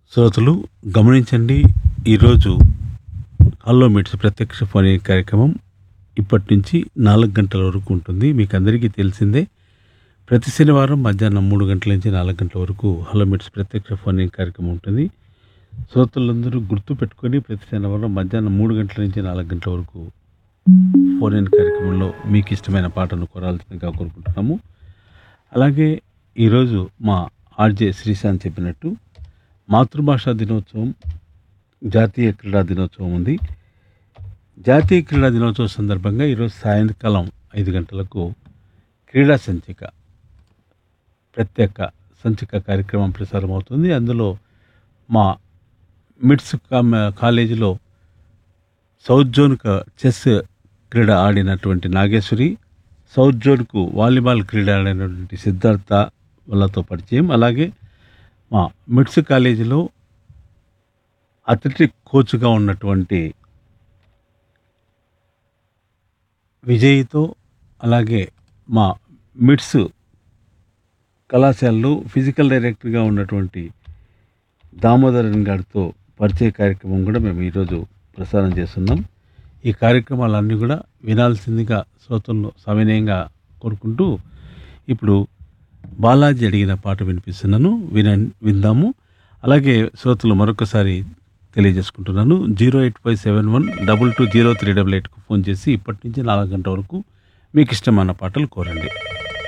శ్రోతలు గమనించండి ఈరోజు హలో మిట్స్ ప్రత్యక్ష ఫోన్ ఇన్ కార్యక్రమం ఇప్పటి నుంచి నాలుగు గంటల వరకు ఉంటుంది మీకు అందరికీ తెలిసిందే ప్రతి శనివారం మధ్యాహ్నం మూడు గంటల నుంచి నాలుగు గంటల వరకు హలో మిట్స్ ప్రత్యక్ష ఫోన్ ఇన్ కార్యక్రమం ఉంటుంది శ్రోతలందరూ గుర్తు పెట్టుకొని ప్రతి శనివారం మధ్యాహ్నం మూడు గంటల నుంచి నాలుగు గంటల వరకు ఫోన్ ఇన్ కార్యక్రమంలో మీకు ఇష్టమైన పాటను కోరాల్సిందిగా కోరుకుంటున్నాము అలాగే ఈరోజు మా ఆర్జే శ్రీశాంత్ చెప్పినట్టు మాతృభాషా దినోత్సవం జాతీయ క్రీడా దినోత్సవం ఉంది జాతీయ క్రీడా దినోత్సవం సందర్భంగా ఈరోజు సాయంకాలం ఐదు గంటలకు క్రీడా సంచిక ప్రత్యేక సంచిక కార్యక్రమం ప్రసారం అవుతుంది అందులో మా మిడ్స్ కామ- కాలేజీలో సౌత్ జోన్ క- చెస్ క్రీడ ఆడినటువంటి నాగేశ్వరి సౌత్ జోన్కు వాలీబాల్ క్రీడ ఆడినటువంటి సిద్ధార్థ వాళ్ళతో పరిచయం అలాగే మా మిడ్స్ కాలేజీలో అథ్లెటిక్ కోచ్గా ఉన్నటువంటి విజయ్తో అలాగే మా మిడ్స్ కళాశాలలో ఫిజికల్ డైరెక్టర్గా ఉన్నటువంటి దామోదరన్ గారితో పరిచయ కార్యక్రమం కూడా మేము ఈరోజు ప్రసారం చేస్తున్నాం ఈ కార్యక్రమాలన్నీ కూడా వినాల్సిందిగా శ్రోతలను సవినయంగా కోరుకుంటూ ఇప్పుడు బాలాజీ అడిగిన పాట వినిపిస్తున్నాను విన విందాము అలాగే శ్రోతలు మరొకసారి తెలియజేసుకుంటున్నాను zero eight five seven one double two zero three double ఎయిట్కు ఫోన్ చేసి ఇప్పటి నుంచి నాలుగు గంటల వరకు మీకు ఇష్టమైన పాటలు కోరండి